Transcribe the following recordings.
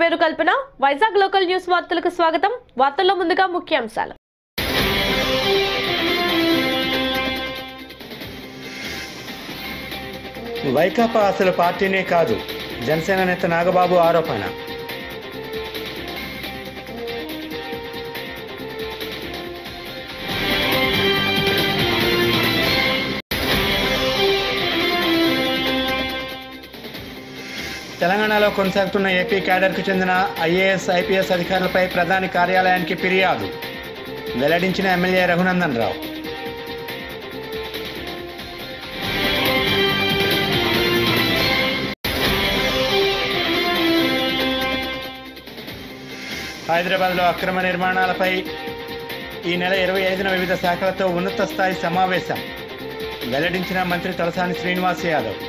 పేరు కల్పన Vizag local news వార్తలకు స్వాగతం వార్తల్లో ముందుగా ముఖ్యాంశాలు వైకాపా అసలు పార్టీనే కాదు జనసేన నేత నాగబాబు ఆరోపణ తెలంగాణలో కొనసాగుతున్న ఏపీ క్యాడర్కు చెందిన ఐఏఎస్ ఐపీఎస్ అధికారులపై ప్రధాని కార్యాలయానికి ఫిర్యాదు వెల్లడించిన ఎమ్మెల్యే రఘునందన్ రావు హైదరాబాద్లో అక్రమ నిర్మాణాలపై ఈ నెల ఇరవై ఐదున వివిధ శాఖలతో ఉన్నత స్థాయి సమావేశం వెల్లడించిన మంత్రి తలసాని శ్రీనివాస్ యాదవ్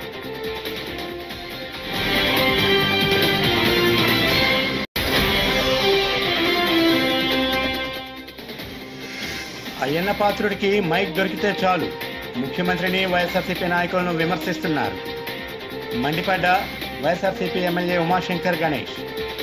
అయ్యన్న పాత్రుడికి మైక్ దొరికితే చాలు ముఖ్యమంత్రిని వైఎస్ఆర్సీపీ నాయకులను విమర్శిస్తున్నారు మండిపడ్డ వైఎస్ఆర్సీపీ ఎమ్మెల్యే ఉమాశంకర్ గణేష్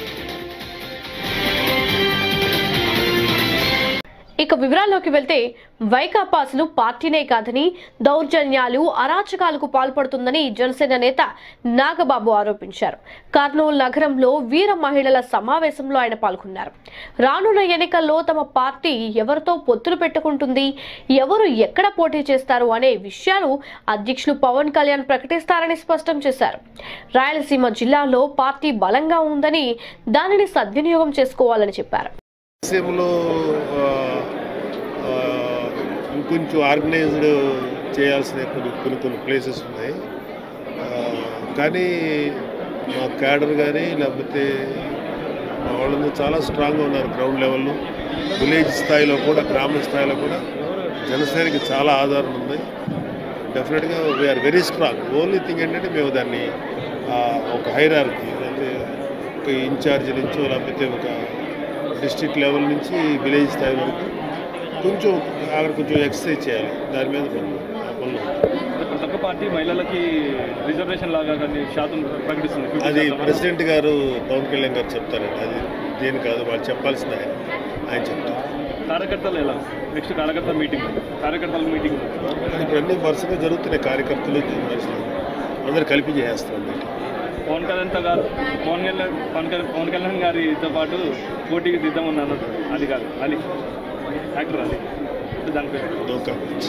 ఇక వివరాల్లోకి వెళ్తే వైకాపా అసలు పార్టీనే కాదని దౌర్జన్యాలు అరాచకాలకు పాల్పడుతుందని జనసేన నేత నాగబాబు ఆరోపించారు కర్నూలు నగరంలో వీర మహిళల సమావేశంలో ఆయన పాల్గొన్నారు రానున్న ఎన్నికల్లో తమ పార్టీ ఎవరితో పొత్తులు పెట్టుకుంటుంది ఎవరు ఎక్కడ పోటీ చేస్తారు అనే విషయాలు అధ్యక్షులు పవన్ కళ్యాణ్ ప్రకటిస్తారని స్పష్టం చేశారు రాయలసీమ జిల్లాలో పార్టీ బలంగా ఉందని దానిని సద్వినియోగం చేసుకోవాలని చెప్పారు రాయలసీమలో ఆ, ఆ, ఇంకొంచెం ఆర్గనైజ్డ్ చేయాల్సిన కొన్ని కొన్ని కొన్ని ప్లేసెస్ ఉన్నాయి ఆ, కానీ మా క్యాడర్ కానీ లేకపోతే మా వాళ్ళందరూ చాలా స్ట్రాంగ్గా ఉన్నారు గ్రౌండ్ లెవెల్లో విలేజ్ స్థాయిలో కూడా గ్రామ స్థాయిలో కూడా జనసేనకి చాలా ఆధారం ఉంది డెఫినెట్గా we're very strong only thing ఏంటంటే మేము దాన్ని ఆ, ఒక హైరార్కి లేకపోతే ఒక ఇన్ఛార్జ్ నుంచో లేకపోతే ఒక డిస్ట్రిక్ట్ లెవెల్ నుంచి విలేజ్ స్థాయి వరకు కొంచెం అక్కడ కొంచెం ఎక్సర్సైజ్ చేయాలి దాని మీద పనులు ఆ పనులు ప్రతి ఒక్క పార్టీ మహిళలకి రిజర్వేషన్ లాగా కానీ శాతం ప్రకటిస్తుంది 50 అది శాతం. ప్రెసిడెంట్ గారు పవన్ కళ్యాణ్ గారు చెప్తారండి అది దేని కాదు వాళ్ళు చెప్పాల్సింది ఆయన ఆయన చెప్తారు కార్యకర్తలు ఎలా నెక్స్ట్ కార్యకర్త మీటింగ్ కార్యకర్తల మీటింగ్ ఇప్పుడు అన్ని వరుసగా జరుగుతున్నాయి కార్యకర్తలు మనుషులు అందరు కలిపి చేస్తాం మీటింగ్ పవన్ కళ్యాణ్ తో గారు పవన్ కళ్యాణ్ పవన్ కళ్యాణ్ పవన్ కళ్యాణ్ గారితో పాటు పోటీకి దిద్దామని అన్నట్టు అది కాదు అది యాక్టర్ అది దాని పేరు నో కామెంట్స్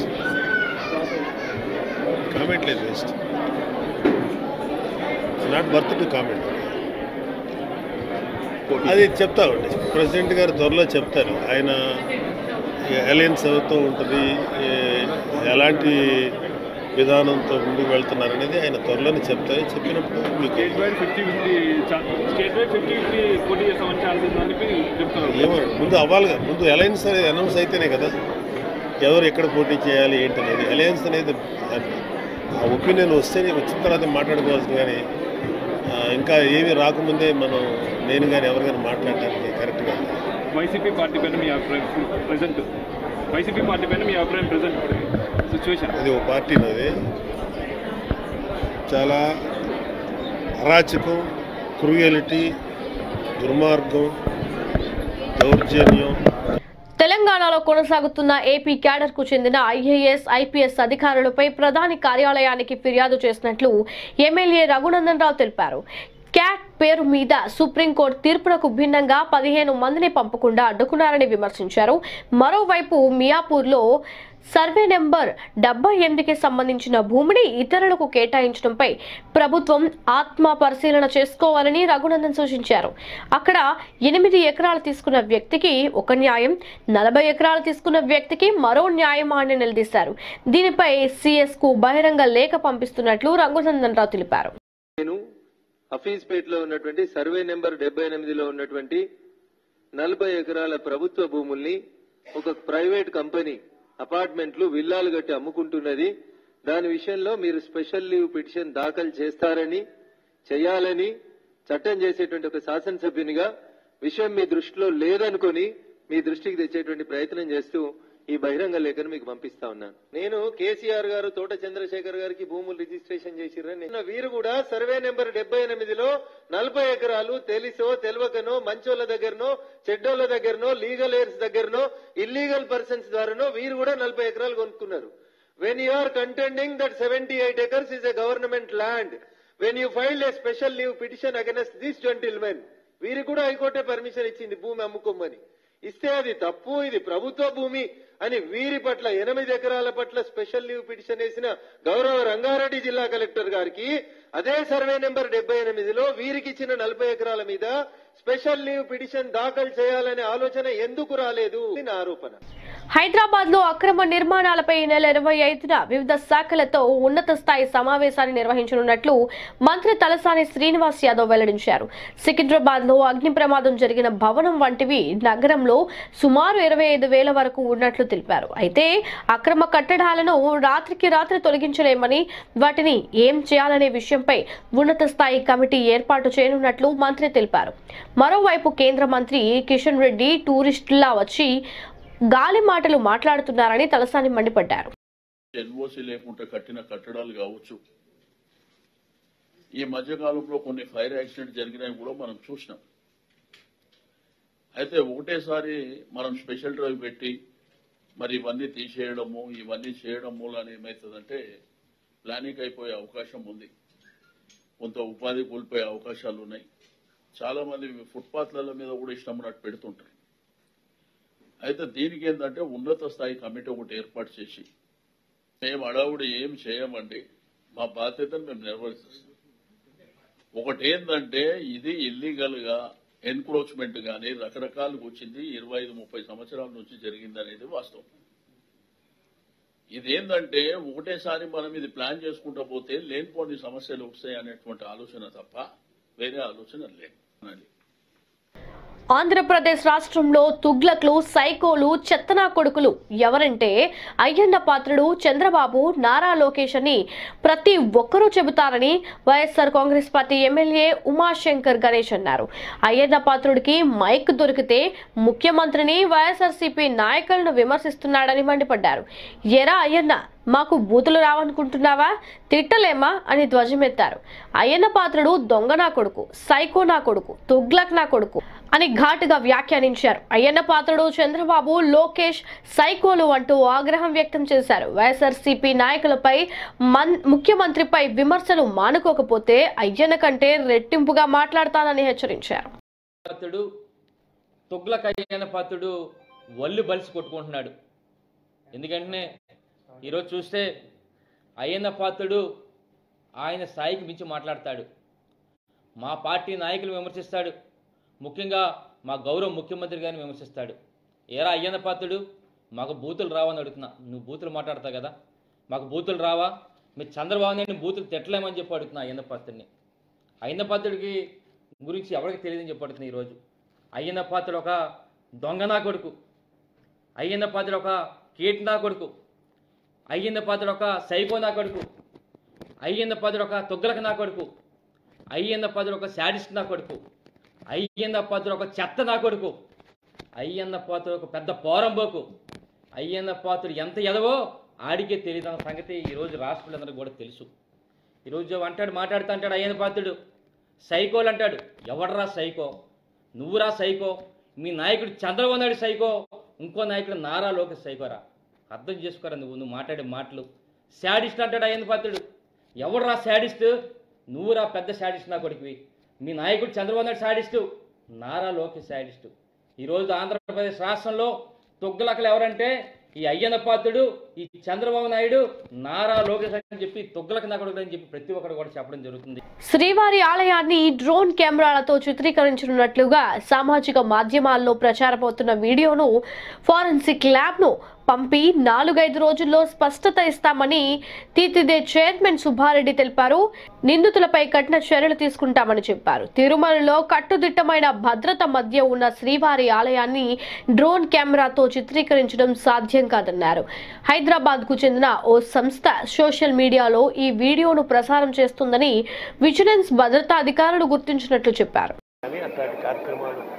కామెంట్ లేదు waste not worth to comment అది చెప్తామండి ప్రెసిడెంట్ గారు త్వరలో చెప్తారు ఆయన అలయన్స్ అవుతూ ఉంటుంది ఏ- ఎలాంటి విధానంతో ముందుకు వెళ్తున్నారు అనేది ఆయన త్వరలోనే చెప్తారు చెప్పినప్పుడు మీకు statewide fifty fifty statewide fifty fifty పోటీ చేస్తామని ఛాన్స్ ఉందని చెప్పి చెప్తున్నారు ఏమో ముందు అవ్వాలి కదా ముందు అలయన్స్ అనేది అనౌన్స్ అయితేనే కదా ఎవరు ఎక్కడ పోటీ చేయాలి ఏంటి అనేది అలయన్స్ అనేది అది- ఆ ఒపీనియన్ వస్తేనే వచ్చిన తర్వాత మాట్లాడుకోవాల్సింది కానీ ఆ, ఇంకా ఏమి రాకముందే మనం నేను కానీ ఎవరు కానీ మాట్లాడటానికి కరెక్ట్గా వైసీపీ పార్టీ పైన మీ అభిప్రాయం ప్రజెంట్ వైసీపీ పార్టీ పైన మీ అభిప్రాయం ప్రజెంట్ సిచ్యువేషన్ అది ఒక పార్టీ నాది చాలా అరాచకం క్రూయలిటీ దుర్మార్గం దౌర్జన్యం తెలంగాణలో కొనసాగుతున్న ఏపీ క్యాడర్ కు చెందిన ఐఏఎస్ ఐపీఎస్ అధికారులపై ప్రధాని కార్యాలయానికి ఫిర్యాదు చేసినట్లు ఎమ్మెల్యే రఘునందన్ రావు తెలిపారు క్యాట్ పేరు మీద సుప్రీంకోర్టు తీర్పునకు భిన్నంగా పదిహేను మందిని పంపకుండా అడ్డుకున్నారని విమర్శించారు మరోవైపు మియాపూర్లో సర్వే నెంబర్ డెబ్బై ఎనిమిదికి సంబంధించిన భూమిని ఇతరులకు కేటాయించడంపై ప్రభుత్వం ఆత్మ పరిశీలన చేసుకోవాలని రఘునందన్ సూచించారు అక్కడ ఎనిమిది ఎకరాలు తీసుకున్న వ్యక్తికి ఒక న్యాయం నలభై ఎకరాలు తీసుకున్న వ్యక్తికి మరో న్యాయమా అని నిలదీశారు దీనిపై సిఎస్ కు బహిరంగ లేఖ పంపిస్తున్నట్లు రఘునందన్ రావు తెలిపారు నేను హఫీజ్పేటలో ఉన్నటువంటి సర్వే నెంబర్ డెబ్బై ఎనిమిదిలో ఉన్నటువంటి నలభై ఎకరాల ప్రభుత్వ భూముల్ని ఒక ప్రైవేట్ కంపెనీ అపార్ట్మెంట్లు విల్లాలు కట్టి అమ్ముకుంటున్నది దాని విషయంలో మీరు స్పెషల్ లీవ్ పిటిషన్ దాఖలు చేస్తారని చేయాలని చట్టం చేసేటువంటి ఒక శాసనసభ్యునిగా విషయం మీ దృష్టిలో లేదనుకొని మీ దృష్టికి తెచ్చేటువంటి ప్రయత్నం చేస్తూ ఈ బహిరంగ లేఖను మీకు పంపిస్తా ఉన్నాను నేను కేసీఆర్ గారు తోట చంద్రశేఖర్ గారికి భూములు రిజిస్ట్రేషన్ చేసిర్రని నిన్న వీరు కూడా సర్వే నెంబర్ డెబ్బై ఎనిమిదిలో నలభై ఎకరాలు తెలిసో తెలవకనో మంచోళ్ళ దగ్గరనో చెడ్డోళ్ళ దగ్గరనో లీగల్ ఎయిర్స్ దగ్గరనో ఇల్లీగల్ పర్సన్స్ ద్వారానో వీరు కూడా నలభై ఎకరాలు కొనుక్కున్నారు when you are contending that 78 acres is a government land, when you filed a special leave petition against this gentleman, వీరికి కూడా హైకోర్టే పర్మిషన్ ఇచ్చింది భూమి అమ్ముకోమని ఇస్తే అది తప్పు ఇది ప్రభుత్వ భూమి అని వీరి పట్ల ఎనిమిది ఎకరాల పట్ల స్పెషల్ లీవ్ పిటిషన్ వేసిన గౌరవ రంగారెడ్డి జిల్లా కలెక్టర్ గారికి అదే సర్వే నెంబర్ డెబ్బై ఎనిమిదిలో వీరికి ఇచ్చిన నలభై ఎకరాల మీద స్పెషల్ లీవ్ పిటిషన్ దాఖలు చేయాలనే ఆలోచన ఎందుకు రాలేదు ఇది నా ఆరోపణ హైదరాబాద్ లో అక్రమ నిర్మాణాలపై ఈ నెల ఇరవై ఐదున వివిధ శాఖలతో ఉన్నత స్థాయి సమావేశాన్ని నిర్వహించనున్నట్లు మంత్రి తలసాని శ్రీనివాస్ యాదవ్ వెల్లడించారు సికింద్రాబాద్ లో అగ్ని ప్రమాదం జరిగిన భవనం వంటివి నగరంలో సుమారు ఇరవై ఐదు వేల వరకు ఉన్నట్లు తెలిపారు అయితే అక్రమ కట్టడాలను రాత్రికి రాత్రి తొలగించలేమని వాటిని ఏం చేయాలనే విషయంపై ఉన్నత స్థాయి కమిటీ ఏర్పాటు చేయనున్నట్లు మంత్రి తెలిపారు మరోవైపు కేంద్ర మంత్రి కిషన్ రెడ్డి టూరిస్టులా వచ్చి గాలి మాటలు మాట్లాడుతున్నారని తలసాని మండిపడ్డారు ఎన్ఓసి లేకుండా కట్టిన కట్టడాలు కావచ్చు ఈ మధ్యకాలంలో కొన్ని ఫైర్ యాక్సిడెంట్ జరిగినాయి కూడా మనం చూసినాం అయితే ఒకటేసారి మనం స్పెషల్ డ్రైవ్ పెట్టి మరి ఇవన్నీ తీసేయడము ఇవన్నీ చేయడం మూలాన ఏమవుతుందంటే ప్లానింగ్ అయిపోయే అవకాశం ఉంది కొంత ఉపాధి కోల్పోయే అవకాశాలు ఉన్నాయి చాలా మంది ఫుట్పాత్ల మీద కూడా ఇష్టం ఉన్నట్టు పెడుతుంటారు అయితే దీనికి ఏంటంటే ఉన్నత స్థాయి కమిటీ ఒకటి ఏర్పాటు చేసి మేము అడవుడు ఏం చేయమండి మా బాధ్యతను మేము నిర్వర్తిస్తాం ఒకటి ఏంటంటే ఇది ఇల్లీగల్ గా ఎన్క్రోచ్మెంట్ గానీ రకరకాలుగా వచ్చింది ఇరవై ఐదు ముప్పై సంవత్సరాల నుంచి జరిగింది అనేది వాస్తవం ఇదేంటంటే ఒకటేసారి మనం ఇది ప్లాన్ చేసుకుంటూ పోతే లేనిపోని సమస్యలు వస్తాయి అనేటువంటి ఆలోచన తప్ప వేరే ఆలోచన లేదు అది ఆంధ్రప్రదేశ్ రాష్ట్రంలో తుగ్లక్లు సైకోలు చెత్తనా కొడుకులు ఎవరంటే అయ్యన్న పాత్రుడు చంద్రబాబు నారా లోకేష్ అని ప్రతి ఒక్కరూ చెబుతారని YSR Congress party MLA Umashankar Ganesh అన్నారు అయ్యన్న పాత్రుడికి మైక్ దొరికితే ముఖ్యమంత్రిని వైఎస్ఆర్సీపీ నాయకులను విమర్శిస్తున్నాడని మండిపడ్డారు ఎరా అయ్యన్న మాకు బూతులు రావనుకుంటున్నావా తిట్టలేమా అని ధ్వజమెత్తారు అయ్యన్న పాత్రుడు దొంగ నా కొడుకు సైకో నా కొడుకు తుగ్లక్ నా కొడుకు అని ఘాటుగా వ్యాఖ్యానించారు అయ్యన్న పాత్రుడు చంద్రబాబు లోకేష్ సైకోలు అంటూ ఆగ్రహం వ్యక్తం చేశారు వైఎస్ఆర్సీపీ నాయకులపై మన్ ముఖ్యమంత్రిపై విమర్శలు మానుకోకపోతే అయ్యన్న కంటే రెట్టింపుగా మాట్లాడతానని హెచ్చరించారు పాత్రుడు తుగ్లకయ్యన పాత్రుడు వల్లు బలిసి కొట్టుకుంటున్నాడు ఎందుకంటే ఈరోజు చూస్తే అయ్యన్న పాత్రుడు ఆయన స్థాయికి మించి మాట్లాడతాడు మా పార్టీ నాయకులు విమర్శిస్తాడు ముఖ్యంగా మా గౌరవ ముఖ్యమంత్రి గారిని విమర్శిస్తాడు ఏరా అయ్యన్న పాత్రుడు మాకు బూతులు రావని అడుగుతున్నా నువ్వు బూతులు మాట్లాడతావు కదా మాకు బూతులు రావా మీ చంద్రబాబు నాయుడు బూతులు తిట్టలేమని చెప్పి అడుగుతున్నా అయ్యన్న పాత్రుడిని అయ్యన్న పాత్రుడికి గురించి ఎవరికి తెలియదని చెప్పడుతుంది ఈరోజు అయ్యన్న పాత్రుడు ఒక దొంగ నా కొడుకు అయ్యన్న పాత్రుడు ఒక కీట్ నా కొడుకు అయ్యన్న పాత్రుడు ఒక సైకో నా కొడుకు అయ్యన్న పాత్రుడు ఒక తొగ్గలకు నా కొడుకు అయ్యన్న పాత్రుడు ఒక శాడిస్ట్ నా కొడుకు అయ్యన్న పాత్రుడు ఒక చెత్త నా కొడుకు అయ్యన్న పాత్రుడు ఒక పెద్ద పోరంబోకు అయ్యన్న పాత్రుడు ఎంత ఎదవో ఆడికే తెలియదు అన్న సంగతి ఈరోజు రాష్ట్రులందరికీ కూడా తెలుసు ఈరోజు అంటాడు మాట్లాడుతూ అంటాడు అయ్యన్న పాత్రుడు సైకోలు అంటాడు ఎవడరా సైకో నువ్వురా సైకో మీ నాయకుడు చంద్రబాబు నాయుడు సైకో ఇంకో నాయకుడు నారా లోకేష్ సైకోరా అర్థం చేసుకోరా నువ్వు నువ్వు మాట్లాడే మాటలు శాడిస్ట్ అంటాడు అయ్యన్న పాత్రుడు ఎవడరా శాడిస్ట్ నువ్వురా పెద్ద శాడిస్ట్ నా కొడుకువి మీ నాయకుడు చంద్రబాబు నాయుడు శాడిస్టు నారా లోకేష్ శాడిస్టు ఈరోజు ఆంధ్రప్రదేశ్ రాష్ట్రంలో తొగ్గులకలు ఎవరంటే ఈ అయ్యన్న పాత్రుడు ఈ చంద్రబాబు నాయుడు నారా లోకేష్ అని చెప్పి తొగ్గులకు నా కొడుకు అని చెప్పి ప్రతి ఒక్కరు కూడా చెప్పడం జరుగుతుంది శ్రీవారి ఆలయాన్ని డ్రోన్ కెమెరాలతో చిత్రీకరించనున్నట్లుగా సామాజిక మాధ్యమాల్లో ప్రచారమవుతున్న వీడియోను ఫారెన్సిక్ ల్యాబ్ను పంపి నాలుగైదు రోజుల్లో స్పష్టత ఇస్తామని తీతిదే చైర్మన్ సుబ్బారెడ్డి తెలిపారు నిందితులపై కఠిన చర్యలు తీసుకుంటామని చెప్పారు తిరుమలలో కట్టుదిట్టమైన భద్రత మధ్య ఉన్న శ్రీవారి ఆలయాన్ని డ్రోన్ కెమెరాతో చిత్రీకరించడం సాధ్యం కాదన్నారు హైదరాబాద్ కు చెందిన ఓ సంస్థ సోషల్ మీడియాలో ఈ వీడియోను ప్రసారం చేస్తుందని విజిలెన్స్ భద్రతా అధికారులు గుర్తించినట్లు చెప్పారు కానీ అట్లాంటి కార్యక్రమాలు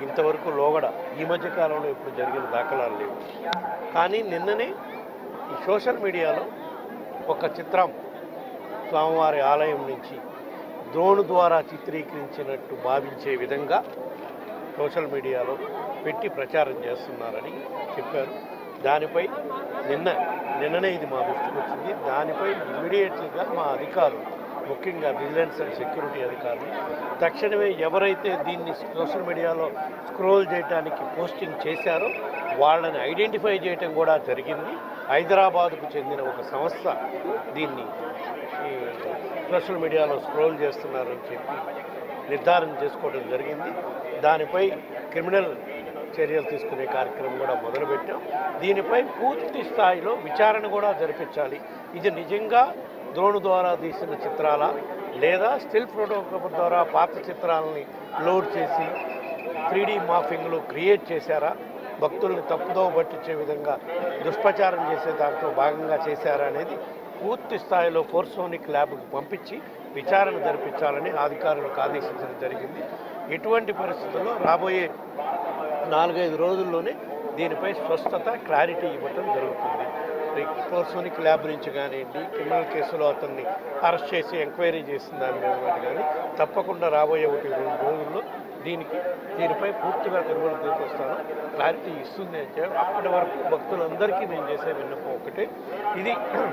ఇంతవరకు లోగడ ఈ మధ్య కాలంలో ఇప్పుడు జరిగిన దాఖలాలు లేవు కానీ నిన్ననే ఈ సోషల్ మీడియాలో ఒక చిత్రం స్వామివారి ఆలయం నుంచి డ్రోన్ ద్వారా చిత్రీకరించినట్టు భావించే విధంగా సోషల్ మీడియాలో పెట్టి ప్రచారం చేస్తున్నారని చెప్పారు దానిపై నిన్న నిన్ననే ఇది మా దృష్టికి వచ్చింది దానిపై ఇమీడియట్లీగా మా అధికారులు ముఖ్యంగా విజిలెన్స్ అండ్ సెక్యూరిటీ అధికారులు తక్షణమే ఎవరైతే దీన్ని సోషల్ మీడియాలో స్క్రోల్ చేయడానికి పోస్టింగ్ చేశారో వాళ్ళని ఐడెంటిఫై చేయటం కూడా జరిగింది హైదరాబాద్కు చెందిన ఒక సంస్థ దీన్ని ఈ సోషల్ మీడియాలో స్క్రోల్ చేస్తున్నారని చెప్పి నిర్ధారణ చేసుకోవడం జరిగింది దానిపై క్రిమినల్ చర్యలు తీసుకునే కార్యక్రమం కూడా మొదలుపెట్టాం దీనిపై పూర్తి స్థాయిలో విచారణ కూడా జరిపించాలి ఇది నిజంగా ద్రోణు ద్వారా తీసిన చిత్రాలా లేదా స్టిల్ ఫోటోగ్రఫర్ ద్వారా పాత చిత్రాలని లోడ్ చేసి త్రీ మాఫింగ్లు క్రియేట్ చేశారా భక్తుల్ని తప్పుదోవ పట్టించే విధంగా దుష్ప్రచారం చేసే దాంట్లో భాగంగా చేశారా అనేది పూర్తి స్థాయిలో ఫోర్సోనిక్ ల్యాబ్కు పంపించి విచారణ జరిపించాలని అధికారులకు ఆదేశించడం జరిగింది ఎటువంటి పరిస్థితుల్లో రాబోయే నాలుగైదు రోజుల్లోనే దీనిపై స్పష్టత క్లారిటీ ఇవ్వటం జరుగుతుంది ఫోర్సోనిక్ ల్యాబ్ నుంచి కానివ్వండి క్రిమినల్ కేసులో అతన్ని అరెస్ట్ చేసి ఎంక్వైరీ చేసిన దాని మీద ఒకటి కానీ తప్పకుండా రాబోయే ఒకటి రెండు రోజుల్లో దీనికి దీనిపై పూర్తిగా తిరుమల దేవస్థానం క్లారిటీ ఇస్తుంది అని చెప్పి అప్పటి వరకు భక్తులందరికీ నేను చేసే విన్నపం ఒకటే ఇది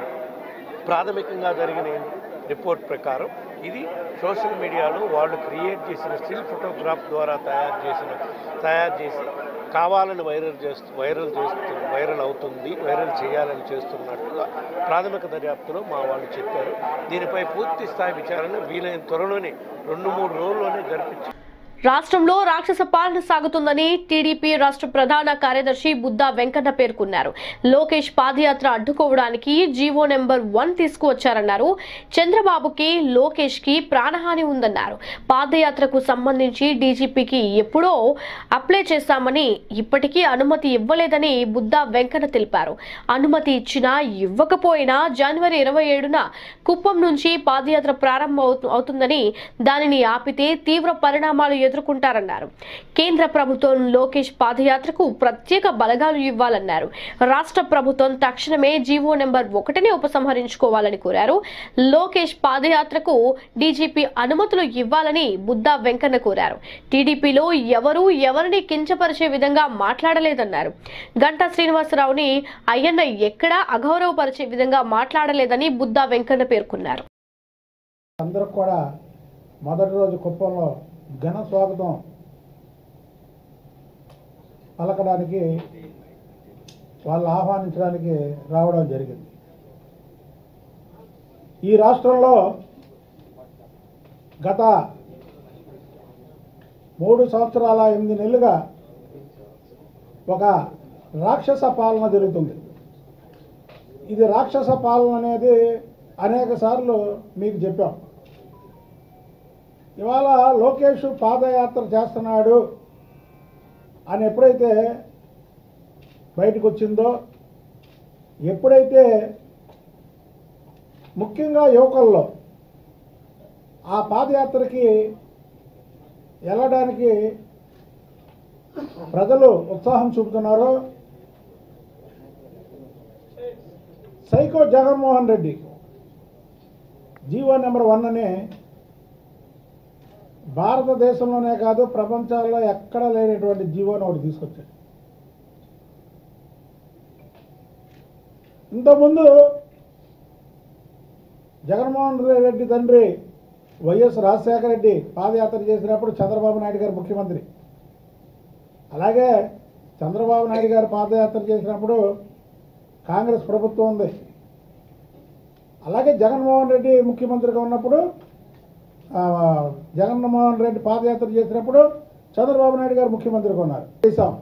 ప్రాథమికంగా జరిగిన రిపోర్ట్ ప్రకారం ఇది సోషల్ మీడియాలో వాళ్ళు క్రియేట్ చేసిన స్టిల్ ఫోటోగ్రాఫ్ ద్వారా తయారు చేసిన తయారు చేసి కావాలని వైరల్ చేస్తూ వైరల్ చేస్తూ వైరల్ అవుతుంది వైరల్ చేయాలని చేస్తున్నట్టుగా ప్రాథమిక దర్యాప్తులో మా వాళ్ళు చెప్పారు దీనిపై పూర్తి స్థాయి విచారణ వీలైన త్వరలోనే రెండు మూడు రోజుల్లోనే జరిపించి రాష్ట్రంలో రాక్షస పాలన సాగుతుందని టీడీపీ రాష్ట్ర ప్రధాన కార్యదర్శి బుద్దా వెంకన్న పేర్కొన్నారు లోకేష్ పాదయాత్ర అడ్డుకోవడానికి జీవో నెంబర్ వన్ తీసుకువచ్చారన్నారు చంద్రబాబుకి లోకేష్ కి ప్రాణహాని ఉందన్నారు పాదయాత్రకు సంబంధించి డీజీపీకి ఎప్పుడో అప్లై చేశామని ఇప్పటికీ అనుమతి ఇవ్వలేదని బుద్దా వెంకన్న తెలిపారు అనుమతి ఇచ్చినా ఇవ్వకపోయినా జనవరి ఇరవై ఏడున కుప్పం నుంచి పాదయాత్ర ప్రారంభం అవుతు- అవుతుందని దానిని ఆపితే తీవ్ర పరిణామాలు ఎదుర్కొంటారన్నారు కేంద్ర ప్రభుత్వం లోకేష్ పాదయాత్రకు ప్రత్యేక బలగాలు ఇవ్వాలన్నారు రాష్ట్ర ప్రభుత్వం తక్షణమే జీవో నెంబర్ ఒకటిని ఉపసంహరించుకోవాలని కోరారు లోకేష్ పాదయాత్రకు డీజీపీ అనుమతులు ఇవ్వాలని బుద్దా వెంకన్న కోరారు టీడీపీలో ఎవరూ ఎవరిని కించపరిచే విధంగా మాట్లాడలేదన్నారు గంటా శ్రీనివాసరావుని అయ్యన్న ఎక్కడా అగౌరవపరిచే విధంగా మాట్లాడలేదని బుద్దా వెంకన్న పేర్కొన్నారు అందరూ కూడా మొదటి రోజు కుప్పంలో ఘన స్వాగతం పలకడానికి వాళ్ళు ఆహ్వానించడానికి రావడం జరిగింది ఈ రాష్ట్రంలో గత మూడు సంవత్సరాల ఎనిమిది నెలలుగా ఒక రాక్షస పాలన జరుగుతుంది ఇది రాక్షస పాలన అనేది అనేక సార్లు మీకు చెప్పాం ఇవాళ లోకేష్ పాదయాత్ర చేస్తున్నాడు అని ఎప్పుడైతే బయటకు వచ్చిందో ఎప్పుడైతే ముఖ్యంగా యువకుల్లో ఆ పాదయాత్రకి వెళ్ళడానికి ప్రజలు ఉత్సాహం చూపుతున్నారో psycho Jaganmohan Reddy GO number one అని భారతదేశంలోనే కాదు ప్రపంచాల్లో ఎక్కడ లేనటువంటి జీవోని ఒకటి తీసుకొచ్చాడు ఇంతకుముందు జగన్మోహన్ రెడ్డి తండ్రి వైఎస్ రాజశేఖర రెడ్డి పాదయాత్ర చేసినప్పుడు చంద్రబాబు నాయుడు గారు ముఖ్యమంత్రి అలాగే చంద్రబాబు నాయుడు గారు పాదయాత్ర చేసినప్పుడు కాంగ్రెస్ ప్రభుత్వం ఉంది అలాగే జగన్మోహన్ రెడ్డి ముఖ్యమంత్రిగా ఉన్నప్పుడు ఆ, జగన్మోహన్ రెడ్డి పాదయాత్ర చేసినప్పుడు చంద్రబాబు నాయుడు గారు ముఖ్యమంత్రిగా ఉన్నారు చేశాం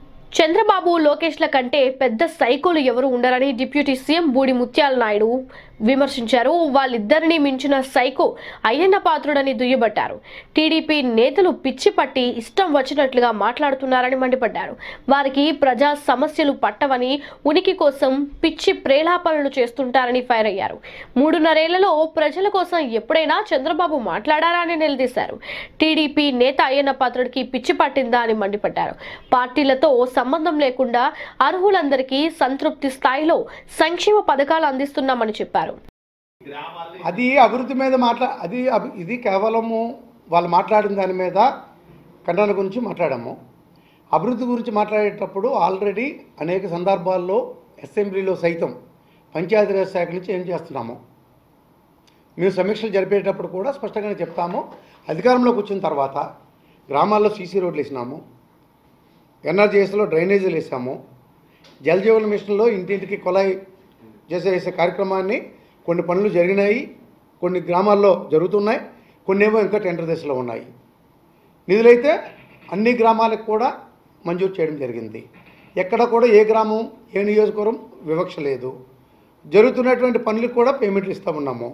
చంద్రబాబు లోకేష్ల కంటే పెద్ద సైకోలు ఎవరు ఉండరని డిప్యూటీ సీఎం బూడి ముత్యాల నాయుడు విమర్శించారు వాళ్ళిద్దరిని మించిన సైకో అయ్యన్న పాత్రుడని దుయ్యబట్టారు టీడీపీ నేతలు పిచ్చి పట్టి ఇష్టం వచ్చినట్లుగా మాట్లాడుతున్నారని మండిపడ్డారు వారికి ప్రజా సమస్యలు పట్టవని ఉనికి కోసం పిచ్చి ప్రేలాపనలు చేస్తుంటారని ఫైర్ అయ్యారు మూడున్నరేళ్లలో ప్రజల కోసం ఎప్పుడైనా చంద్రబాబు మాట్లాడారా అని నిలదీశారు టీడీపీ నేత అయ్యన్న పాత్రుడికి పిచ్చి పట్టిందా అని మండిపడ్డారు పార్టీలతో సంబంధం లేకుండా అర్హులందరికీ సంతృప్తి స్థాయిలో సంక్షేమ పథకాలు అందిస్తున్నామని చెప్పారు అది అభివృద్ధి మీద మాట్లా అది అభి- ఇది కేవలము వాళ్ళు మాట్లాడిన దాని మీద ఖండన గురించి మాట్లాడాము అభివృద్ధి గురించి మాట్లాడేటప్పుడు ఆల్రెడీ అనేక సందర్భాల్లో అసెంబ్లీలో సైతం పంచాయతీరాజ్ శాఖ నుంచి ఏం చేస్తున్నాము మేము సమీక్షలు జరిపేటప్పుడు కూడా స్పష్టంగానే చెప్తాము అధికారంలోకి వచ్చిన తర్వాత గ్రామాల్లో సీసీ రోడ్లు వేసినాము ఎన్ఆర్జీఎస్లో డ్రైనేజీలు వేసాము జలజీవన మిషన్లో ఇంటింటికి కొలాయి చేసే చేసే కార్యక్రమాన్ని కొన్ని పనులు జరిగినాయి కొన్ని గ్రామాల్లో జరుగుతున్నాయి కొన్ని ఏమో ఇంకా టెండర్ దశలో ఉన్నాయి నిధులైతే అన్ని గ్రామాలకు కూడా మంజూరు చేయడం జరిగింది ఎక్కడ కూడా ఏ గ్రామం ఏ నియోజకవర్గం వివక్ష లేదు జరుగుతున్నటువంటి పనులకు కూడా పేమెంట్లు ఇస్తా ఉన్నాము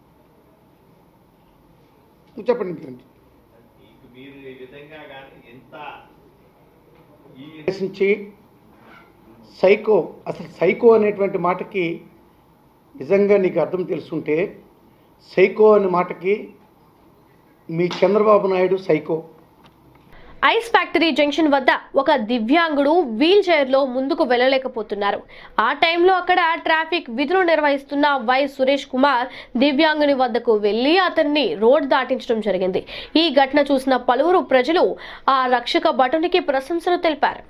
చెప్పండి ఇంకేంటి? ఉద్దేశించి సైకో అసలు సైకో అనేటువంటి మాటకి నిజంగా నీకు అర్థం తెలుసుంటే సైకో అనే మాటకి మీ Chandrababu Naidu psycho ice factory junction వద్ద ఒక దివ్యాంగుడు వీల్ చైర్లో ముందుకు వెళ్ళలేకపోతున్నారు ఆ టైంలో అక్కడ ట్రాఫిక్ విధులు నిర్వహిస్తున్న వై సురేష్ కుమార్ దివ్యాంగుని వద్దకు వెళ్లి అతన్ని రోడ్ దాటించడం జరిగింది ఈ ఘటన చూసిన పలువురు ప్రజలు ఆ రక్షక భటునికి ప్రశంసలు తెలిపారు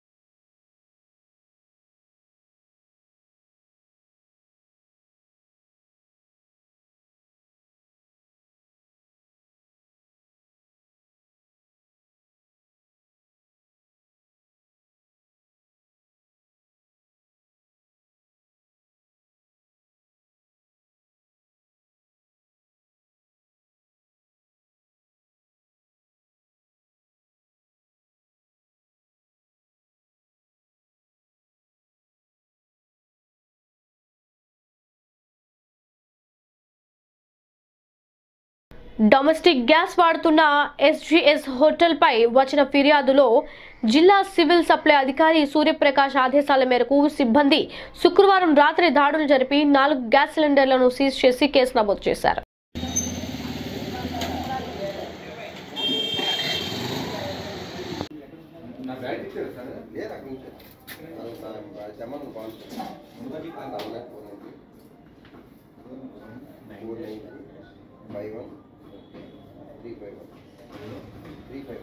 డొమెస్టిక్ గ్యాస్ వాడుతున్న ఎస్జీఎస్ హోటల్పై వచ్చిన ఫిర్యాదులో జిల్లా సివిల్ సప్లై అధికారి సూర్యప్రకాష్ ఆదేశాల మేరకు సిబ్బంది శుక్రవారం రాత్రి దాడులు జరిపి నాలుగు గ్యాస్ సిలిండర్లను సీజ్ చేసి కేసు నమోదు చేశారు five one three five one three five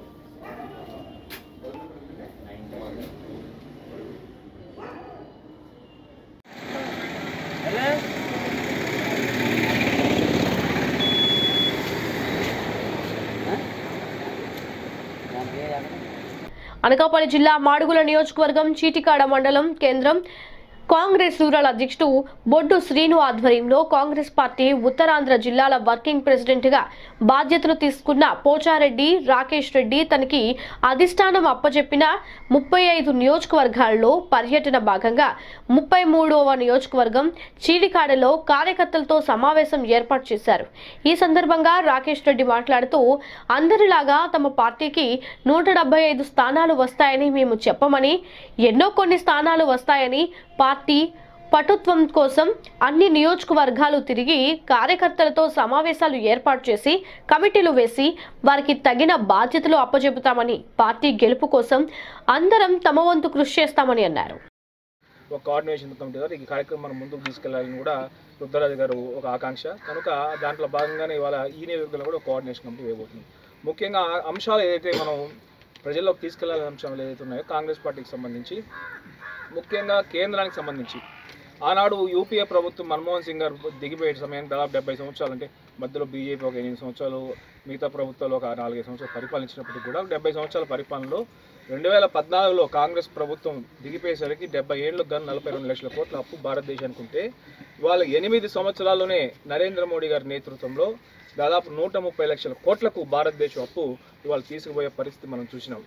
Anakapalli జిల్లా మాడుగుల నియోజకవర్గం చీటికాడ మండలం కేంద్రం కాంగ్రెస్ రూరల్ అధ్యక్షుడు బొడ్డు శ్రీను ఆధ్వర్యంలో కాంగ్రెస్ పార్టీ ఉత్తరాంధ్ర జిల్లాల వర్కింగ్ ప్రెసిడెంట్ గా బాధ్యతలు తీసుకున్న పోచారెడ్డి రాకేష్ రెడ్డి తనకి అధిష్టానం అప్పజెప్పిన ముప్పై ఐదు నియోజకవర్గాల్లో పర్యటన భాగంగా ముప్పై మూడవ నియోజకవర్గం చీడికాడలో కార్యకర్తలతో సమావేశం ఏర్పాటు చేశారు ఈ సందర్భంగా రాకేష్ రెడ్డి మాట్లాడుతూ అందరిలాగా తమ పార్టీకి నూట డెబ్బై ఐదు స్థానాలు వస్తాయని మేము చెప్పమని ఎన్నో కొన్ని స్థానాలు వస్తాయని పార్టీ పటుత్వం కోసం అన్ని నియోజకవర్గాలు తిరిగి కార్యకర్తలతో సమావేశాలు ఏర్పాటు చేసి కమిటీలు వేసి వారికి తగిన బాధ్యతలు అప్పచెబుతామని పార్టీ గెలుపు కోసం అందరం తమ వంతు కృషి చేస్తామని అన్నారు ఒక కోఆర్డినేషన్ కమిటీ ద్వారా ఈ కార్యక్రమం మనం ముందుకు తీసుకెళ్లాలని కూడా రుద్రరాజు గారు ఒక ఆకాంక్ష కనుక దాంట్లో భాగంగానే ఇవాళ ఈ నియోజకవర్గంలో కూడా కోఆర్డినేషన్ కమిటీ వేయబోతుంది ముఖ్యంగా ఆ అంశాలు ఏదైతే మనం ప్రజల్లోకి తీసుకెళ్లాలనే అంశాలు ఏదైతే ఉన్నాయో కాంగ్రెస్ పార్టీకి సంబంధించి ముఖ్యంగా కేంద్రానికి సంబంధించి ఆనాడు యూపీఏ ప్రభుత్వం మన్మోహన్ సింగ్ గారు దిగిపోయే సమయం దాదాపు డెబ్బై సంవత్సరాలు అంటే మధ్యలో బీజేపీ ఒక ఎనిమిది సంవత్సరాలు మిగతా ప్రభుత్వాలు ఒక నాలుగైదు సంవత్సరాలు పరిపాలించినప్పటికీ కూడా డెబ్బై సంవత్సరాల పరిపాలనలో రెండు వేల పద్నాలుగులో కాంగ్రెస్ ప్రభుత్వం దిగిపోయేసరికి డెబ్బై ఏళ్ళు గన్ నలభై రెండు లక్షల కోట్ల అప్పు భారతదేశానికి ఉంటే ఇవాళ ఎనిమిది సంవత్సరాల్లోనే నరేంద్ర మోడీ గారి నేతృత్వంలో దాదాపు నూట ముప్పై లక్షల కోట్లకు భారతదేశం అప్పు ఇవాళ తీసుకుపోయే పరిస్థితి మనం చూసినాం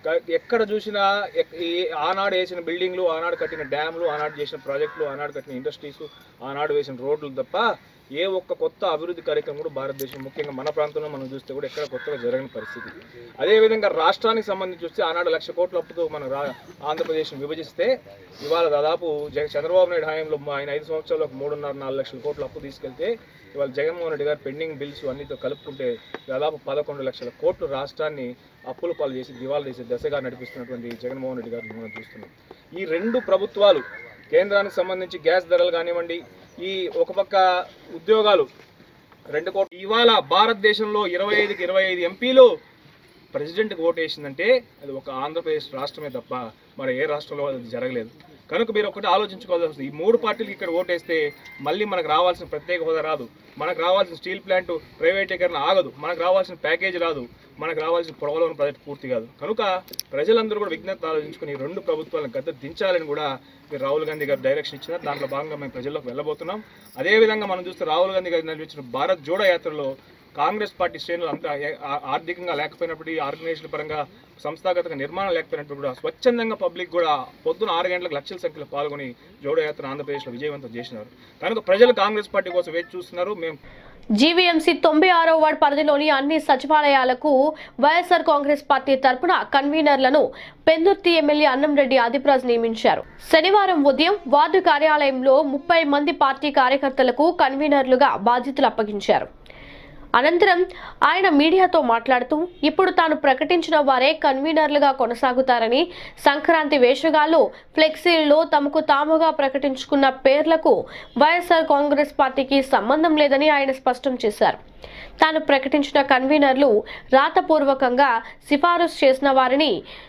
క- ఎక్కడ చూసినా ఎక్- ఈ ఆనాడు వేసిన బిల్డింగ్లు ఆనాడు కట్టిన డ్యామ్లు ఆనాడు చేసిన ప్రాజెక్టులు ఆనాడు కట్టిన ఇండస్ట్రీస్ ఆనాడు వేసిన రోడ్లు తప్ప ఏ ఒక్క కొత్త అభివృద్ధి కార్యక్రమం కూడా భారతదేశం ముఖ్యంగా మన ప్రాంతంలో మనం చూస్తే కూడా ఎక్కడ కొత్తగా జరగని పరిస్థితి అదేవిధంగా రాష్ట్రానికి సంబంధించి వస్తే ఆనాడు లక్ష కోట్ల అప్పుతో మన రా ఆంధ్రప్రదేశ్ని విభజిస్తే ఇవాళ దాదాపు జగ చంద్రబాబు నాయుడు హయాంలో మా ఆయన ఐదు సంవత్సరాలు ఒక మూడున్నర నాలుగు లక్షల కోట్ల అప్పు తీసుకెళ్తే ఇవాళ జగన్మోహన్ రెడ్డి గారు పెండింగ్ బిల్స్ అన్నితో కలుపుకుంటే దాదాపు పదకొండు లక్షల కోట్లు రాష్ట్రాన్ని అప్పుల పాలు చేసి దివాళా చేసే దశగా నడిపిస్తున్నటువంటి జగన్మోహన్ రెడ్డి గారిని మనం చూస్తున్నాం ఈ రెండు ప్రభుత్వాలు కేంద్రానికి సంబంధించి గ్యాస్ ధరలు కానివ్వండి ఈ ఒక పక్క ఉద్యోగాలు రెండు కోట్ల ఇవాళ భారతదేశంలో ఇరవై ఐదుకి ఇరవై ఐదు ఎంపీలు ప్రెసిడెంట్కి ఓటు వేసిందంటే అది ఒక ఆంధ్రప్రదేశ్ రాష్ట్రమే తప్ప మరి ఏ రాష్ట్రంలో అది జరగలేదు కనుక మీరు ఒకటి ఆలోచించుకోవాల్సి వస్తుంది ఈ మూడు పార్టీలకి ఇక్కడ ఓటేస్తే మళ్ళీ మనకు రావాల్సిన ప్రత్యేక హోదా రాదు మనకు రావాల్సిన స్టీల్ ప్లాంట్ ప్రైవేటీకరణ ఆగదు మనకు రావాల్సిన ప్యాకేజ్ రాదు మనకు రావాల్సిన పోలవరం ప్రాజెక్ట్ పూర్తి కాదు కనుక ప్రజలందరూ కూడా విజ్ఞత ఆలోచించుకుని ఈ రెండు ప్రభుత్వాలను గద్ద దించాలని కూడా మీరు రాహుల్ గాంధీ గారు డైరెక్షన్ ఇచ్చినారు దాంట్లో భాగంగా మేము ప్రజల్లోకి వెళ్ళబోతున్నాం అదేవిధంగా మనం చూస్తే రాహుల్ గాంధీ గారు నడిపించిన భారత్ జోడో యాత్రలో కాంగ్రెస్ పార్టీ శ్రేణులు అంతా ఏ- ఆ- ఆర్థికంగా లేకపోయినప్పటికీ ఆర్గనైజేషన్ పరంగా సంస్థాగత నిర్మాణం లేకపోయినప్పుడు కూడా స్వచ్ఛందంగా పబ్లిక్ కూడా పొద్దున ఆరు గంటలకు లక్షల సంఖ్యలో పాల్గొని జోడో యాత్ర ఆంధ్రప్రదేశ్లో విజయవంతం చేసినారు కనుక ప్రజలు కాంగ్రెస్ పార్టీ కోసం వేచి చూస్తున్నారు మేము జీవీఎంసీ తొంభై ఆరో వార్డు పరిధిలోని అన్ని సచివాలయాలకు వైఎస్ఆర్ కాంగ్రెస్ పార్టీ తరపున కన్వీనర్లను పెందుర్తి ఎమ్మెల్యే అన్నంరెడ్డి ఆదిప్రాజ్ నియమించారు శనివారం ఉదయం వార్డు కార్యాలయంలో ముప్పై మంది పార్టీ కార్యకర్తలకు కన్వీనర్లుగా బాధ్యతలు అప్పగించారు అనంతరం ఆయన మీడియాతో మాట్లాడుతూ ఇప్పుడు తాను ప్రకటించిన వారే కన్వీనర్లుగా కొనసాగుతారని సంక్రాంతి వేషగాళ్లు ఫ్లెక్సీల్లో తమకు తాముగా ప్రకటించుకున్న పేర్లకు వైఎస్ఆర్ కాంగ్రెస్ పార్టీకి సంబంధం లేదని ఆయన స్పష్టం చేశారు తాను ప్రకటించిన కన్వీనర్లు రాతపూర్వకంగా సిఫారసు చేసిన వారిని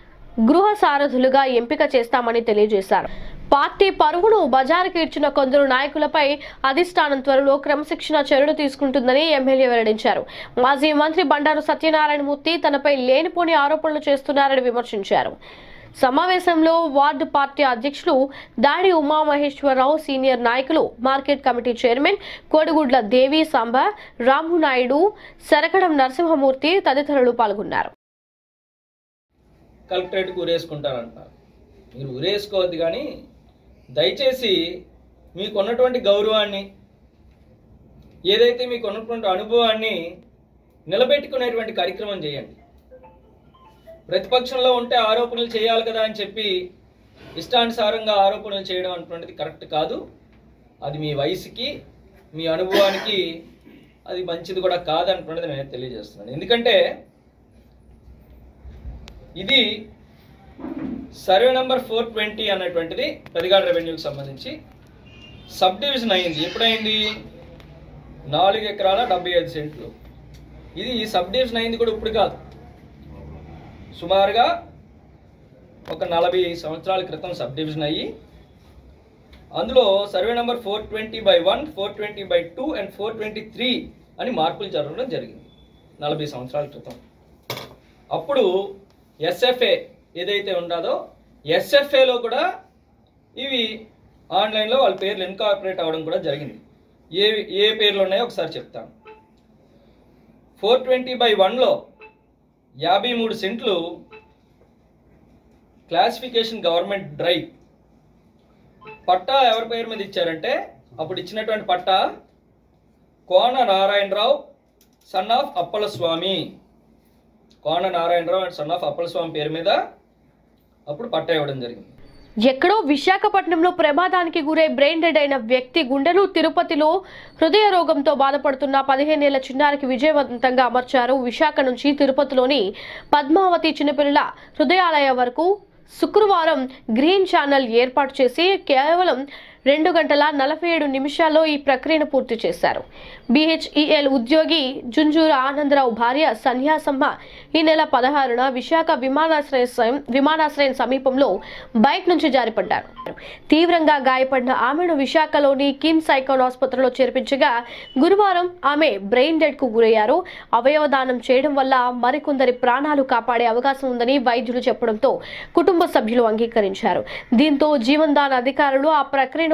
గృహ సారథులుగా ఎంపిక చేస్తామని తెలియజేశారు పార్టీ పరువును బజారుకి ఇచ్చిన కొందరు నాయకులపై అధిష్టానం త్వరలో క్రమశిక్షణ చర్యలు తీసుకుంటుందని ఎమ్మెల్యే వెల్లడించారు మాజీ మంత్రి బండారు సత్యనారాయణమూర్తి తనపై లేనిపోని ఆరోపణలు చేస్తున్నారని విమర్శించారు సమావేశంలో వార్డు పార్టీ అధ్యక్షులు దాడి ఉమామహేశ్వరరావు సీనియర్ నాయకులు market committee chairman Kodigudla Devi Samba Ramu Naidu Sarakadam Narasimhamurthy తదితరులు పాల్గొన్నారు కలెక్టరేట్కి ఉరేసుకుంటారంటారు మీరు ఉరేసుకోవద్దు కానీ దయచేసి మీకు ఉన్నటువంటి గౌరవాన్ని ఏదైతే మీకు ఉన్నటువంటి అనుభవాన్ని నిలబెట్టుకునేటువంటి కార్యక్రమం చేయండి ప్రతిపక్షంలో ఉంటే ఆరోపణలు చేయాలి కదా అని చెప్పి ఇష్టానుసారంగా ఆరోపణలు చేయడం అటువంటిది కరెక్ట్ కాదు అది మీ వయసుకి మీ అనుభవానికి అది మంచిది కూడా కాదనుకున్నది నేను తెలియజేస్తున్నాను ఎందుకంటే ఇది సర్వే నంబర్ ఫోర్ ట్వంటీ అన్నటువంటిది పెదగాడ రెవెన్యూకి సంబంధించి సబ్ డివిజన్ అయింది ఎప్పుడైంది నాలుగు ఎకరాల డెబ్బై ఐదు సెంట్లు ఇది ఈ సబ్ డివిజన్ అయింది కూడా ఇప్పుడు కాదు సుమారుగా ఒక నలభై సంవత్సరాల క్రితం సబ్ డివిజన్ అయ్యి అందులో survey number four twenty by one four twenty by two and four twenty three అని మార్పులు జరగడం జరిగింది నలభై సంవత్సరాల క్రితం అప్పుడు ఎస్ఎఫ్ఏ ఏదైతే ఉండదో ఎస్ఎఫ్ఏలో కూడా ఇవి ఆన్లైన్లో వాళ్ళ పేర్లు ఇన్కార్పొరేట్ అవ్వడం కూడా జరిగింది ఏ ఏ పేర్లు ఉన్నాయో ఒకసారి చెప్తాను ఫోర్ ట్వంటీ బై వన్లో యాభై మూడు సెంట్లు క్లాసిఫికేషన్ గవర్నమెంట్ డ్రైవ్ పట్టా ఎవరి పేరు మీద ఇచ్చారంటే అప్పుడు ఇచ్చినటువంటి patta Kona Narayanarao son of Appalaswamy Kona Narayanarao and son of Appalaswamy పేరు మీద అప్పుడు పట్టా ఇవ్వడం జరిగింది ఎక్కడో విశాఖపట్నంలో ప్రమాదానికి గురై బ్రెయిన్ డెడ్ అయిన వ్యక్తి గుండెలు తిరుపతిలో హృదయ రోగంతో బాధపడుతున్న పదిహేనేళ్ల చిన్నారికి విజయవంతంగా అమర్చారు విశాఖ నుంచి తిరుపతిలోని పద్మావతి చిన్నపిల్లల హృదయాలయ వరకు శుక్రవారం గ్రీన్ ఛానల్ ఏర్పాటు చేసి కేవలం రెండు గంటల నలభై ఏడు నిమిషాల్లో ఈ ప్రక్రియను పూర్తి చేశారు బీహెచ్ఈఎల్ ఉద్యోగి జుంజూరు ఆనందరావు భార్య సన్యాసమ్మ ఈ నెల పదహారున విశాఖ విమానాశ్రయం విమానాశ్రయం సమీపంలో బైక్ నుంచి జారిపడ్డారు తీవ్రంగా గాయపడిన ఆమెను విశాఖలోని కిమ్స్ ఐకాన్ ఆసుపత్రిలో చేర్పించగా గురువారం ఆమె బ్రెయిన్ డెడ్ కు గురయ్యారు అవయవ దానం చేయడం వల్ల మరికొందరి ప్రాణాలు కాపాడే అవకాశం ఉందని వైద్యులు చెప్పడంతో కుటుంబ సభ్యులు అంగీకరించారు దీంతో జీవన్ దాన్ అధికారులు ఆ ప్రక్రియను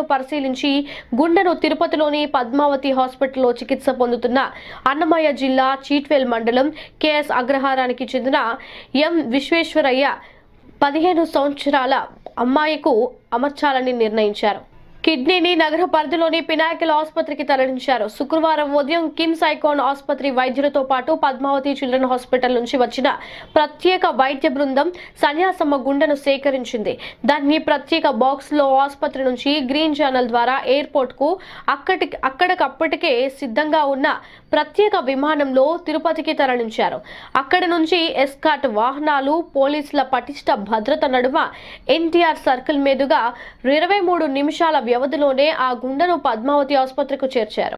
గుండెను పరిశీలించి గుండెను తిరుపతిలోని పద్మావతి హాస్పిటల్లో చికిత్స పొందుతున్న అన్నమయ్య జిల్లా చీట్వేల్ మండలం కెఎస్ అగ్రహారానికి చెందిన ఎం విశ్వేశ్వరయ్య పదిహేను సంవత్సరాల అమ్మాయికు అమర్చాలని నిర్ణయించారు కిడ్నీని నగర పరిధిలోని పినాకిల్ ఆసుపత్రికి తరలించారు శుక్రవారం ఉదయం కిమ్స్ ఐకాన్ ఆసుపత్రి వైద్యులతో పాటు పద్మావతి చిల్డ్రన్ హాస్పిటల్ నుంచి వచ్చిన ప్రత్యేక వైద్య బృందం సన్యాసమ్మ గుండెను సేకరించింది దాన్ని ప్రత్యేక బాక్స్ లో ఆసుపత్రి నుంచి గ్రీన్ ఛానల్ ద్వారా ఎయిర్పోర్ట్ కు అక్కడి అక్కడికప్పటికే సిద్ధంగా ఉన్న ప్రత్యేక విమానంలో తిరుపతికి తరలించారు అక్కడి నుంచి ఎస్కాట్ వాహనాలు పోలీసుల పటిష్ట భద్రత నడుమ ఎన్టీఆర్ సర్కిల్ మీదుగా ఇరవై మూడు నిమిషాల వ్యవధిలోనే ఆ గుండెను పద్మావతి ఆసుపత్రికి చేర్చారు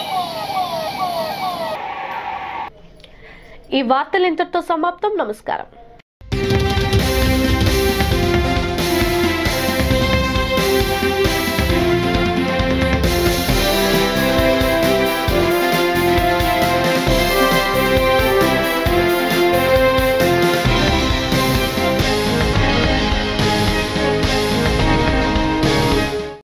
ఈ వార్తలు ఇంతటితో సమాప్తం నమస్కారం